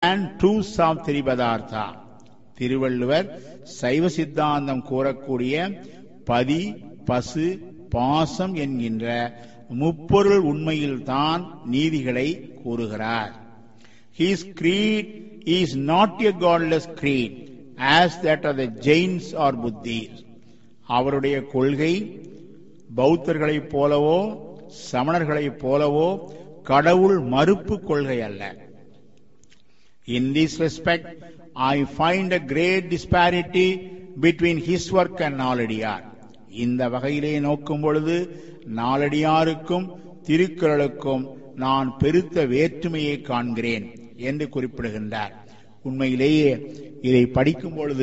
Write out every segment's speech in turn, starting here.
and truths of Tripadartha. Thiruvalluvar சைவ சித்தாந்தம் கூறக்கூடிய பதி பசு பாசம் என்கின்ற முப்பொருள் உண்மையில்தான் நீதிகளை கூறுகிறார் His creed is not a godless creed as that of the Jains or Buddhis. அவருடைய கொள்கை பௌத்தர்களைப் போலவோ சமணர்களைப் போலவோ கடவுள் மறுப்பு கொள்கை அல்ல In this respect, I find a great disparity between his work and Naladiyar இந்த வகையிலே நோக்கும் பொழுது நாலடியாருக்கும் திருக்குறளுக்கும் நான் பெருத்த வேற்றுமையை காண்கிறேன் என்று குறிப்பிடுகின்றார் உண்மையிலேயே இதை படிக்கும் பொழுது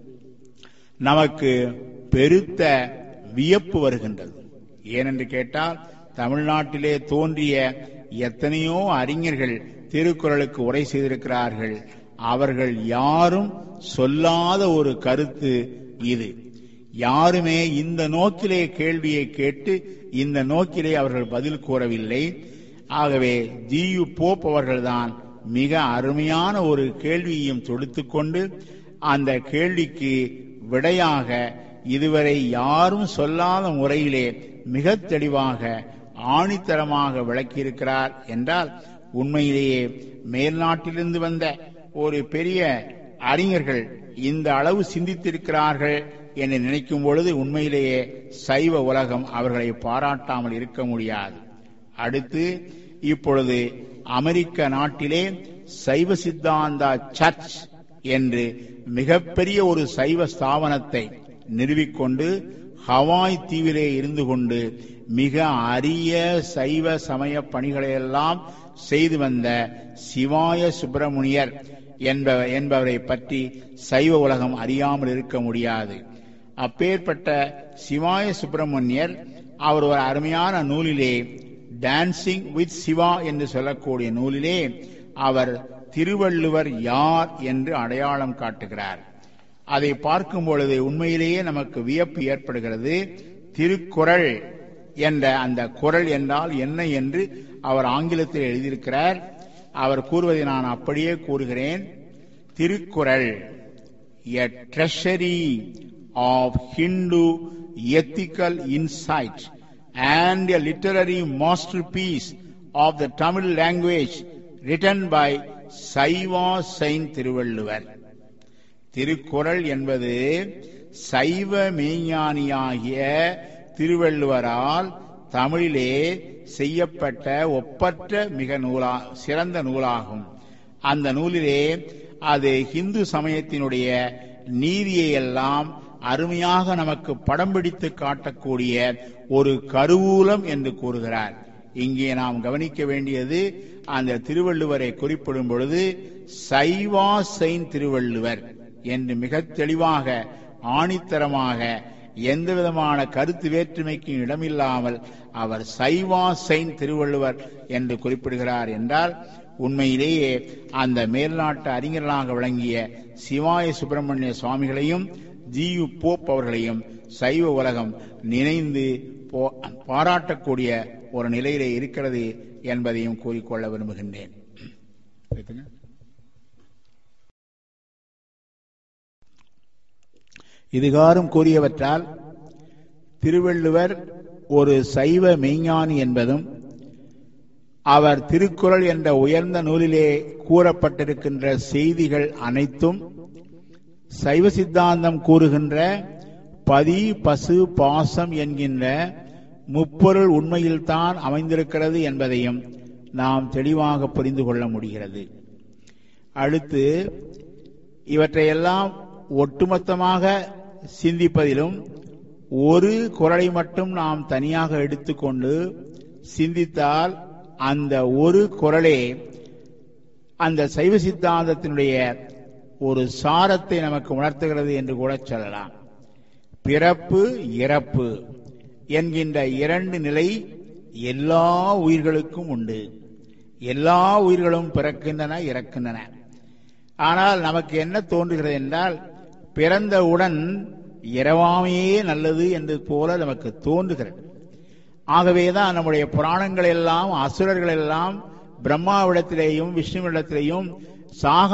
நமக்கு பெருத்த வியப்பு வருகின்றது ஏனென்று கேட்டால் தமிழ்நாட்டிலே தோன்றிய எத்தனையோ அறிஞர்கள் திருக்குறளுக்கு உரை செய்திருக்கிறார்கள் அவர்கள் யாரும் சொல்லாத ஒரு கருத்து இது யாருமே இந்த நோக்கிலே கேள்வியை கேட்டு இந்த நோக்கிலே அவர்கள் பதில் கூறவில்லை ஆகவே ஜியு போப் அவர்கள்தான் மிக அருமையான ஒரு கேள்வியையும் தொடுத்துக் கொண்டு அந்த கேள்விக்கு விடையாக இதுவரை யாரும் சொல்லாத முறையிலே மிக தெளிவாக ஆணித்தரமாக விளக்கியிருக்கிறார் என்றால் உண்மையிலேயே மேல்நாட்டிலிருந்து வந்த ஒரு பெரிய அறிஞர்கள் இந்த அளவு சிந்தித்திருக்கிறார்கள் என்று நினைக்கும் பொழுது உண்மையிலேயே சைவ உலகம் அவர்களை பாராட்டாமல் இருக்க முடியாது அடுத்து இப்பொழுது அமெரிக்க நாட்டிலே சைவ சித்தாந்தா சர்ச் என்று மிகப்பெரிய ஒரு சைவ ஸ்தாபனத்தை நிறுவிக்கொண்டு ஹவாய் தீவிலே இருந்து கொண்டு மிக அரிய சைவ சமய பணிகளையெல்லாம் செய்து வந்த சிவாய சுப்பிரமணியர் என்பவர் என்பவரை பற்றி சைவ உலகம் அறியாமல் இருக்க முடியாது அப்பேற்பட்ட சிவாய சுப்பிரமணியர் அவர் ஒரு அருமையான நூலிலே டான்சிங் வித் சிவா என்று சொல்லக்கூடிய நூலிலே அவர் திருவள்ளுவர் யார் என்று அடையாளம் காட்டுகிறார் அதை பார்க்கும் பொழுது உண்மையிலேயே நமக்கு வியப்பு ஏற்படுகிறது திருக்குறள் என்ற அந்த குரல் என்றால் என்ன என்று அவர் ஆங்கிலத்தில் எழுதியிருக்கிறார் அவர் கூறுவதை நான் அப்படியே கூறுகிறேன் Thirukkural a treasury of Hindu ethical insight and a literary masterpiece of the Tamil language written by Saiva saint Thiruvalluvar Thirukkural என்பது சைவ மெய்ஞானியாகிய திருவள்ளுவரால் தமிழிலே செய்யப்பட்ட ஒப்பற்ற மிக நூலா சிறந்த நூலாகும் அந்த நூலிலே அது இந்து சமயத்தினுடைய நீதியை எல்லாம் அருமையாக நமக்கு படம் பிடித்து காட்டக்கூடிய ஒரு கருவூலம் என்று கூறுகிறார் இங்கே நாம் கவனிக்க வேண்டியது அந்த திருவள்ளுவரை குறிப்பிடும் பொழுது சைவா செயின் திருவள்ளுவர் என்று மிக தெளிவாக ஆணித்தரமாக எந்த விதமான கருத்து வேற்றுமைக்கு இடமில்லாமல் அவர் சைவா செயின் திருவள்ளுவர் என்று குறிப்பிடுகிறார் என்றால் உண்மையிலேயே அந்த மேல்நாட்டு அறிஞர்களாக விளங்கிய சிவாய சுப்பிரமணிய சுவாமிகளையும் ஜியு போப் அவர்களையும் சைவ உலகம் நினைந்து பாராட்டக்கூடிய ஒரு நிலையிலே இருக்கிறது என்பதையும் கூறிக்கொள்ள விரும்புகின்றேன் இதுகாரும் கூறியவற்றால் திருவள்ளுவர் ஒரு சைவ மெய்ஞானி என்பதும் அவர் திருக்குறள் என்ற உயர்ந்த நூலிலே கூறப்பட்டிருக்கின்ற செய்திகள் அனைத்தும் சைவ சித்தாந்தம் கூறுகின்ற பதி பசு பாசம் என்கின்ற முப்பொருள் உண்மையில்தான் அமைந்திருக்கிறது என்பதையும் நாம் தெளிவாக புரிந்து கொள்ள முடிகிறது அடுத்து இவற்றையெல்லாம் ஒட்டுமொத்தமாக சிந்திப்பதிலும் ஒரு குரலை மட்டும் நாம் தனியாக எடுத்துக்கொண்டு சிந்தித்தால் அந்த ஒரு குரலே அந்த சைவ சித்தாந்தத்தினுடைய ஒரு சாரத்தை நமக்கு உணர்த்துகிறது என்று கூட சொல்லலாம் பிறப்பு இறப்பு என்கின்ற இரண்டு நிலை எல்லா உயிர்களுக்கும் உண்டு எல்லா உயிர்களும் பிறக்கின்றன இறக்கின்றன ஆனால் நமக்கு என்ன தோன்றுகிறது என்றால் பிறந்தவுடன் இரவாமையே நல்லது என்று போல நமக்கு தோன்றுகிறது ஆகவேதான் நம்முடைய புராணங்கள் எல்லாம் அசுரர்கள் எல்லாம் பிரம்மாவிடத்திலேயும் விஷ்ணுவிடத்திலேயும் சாக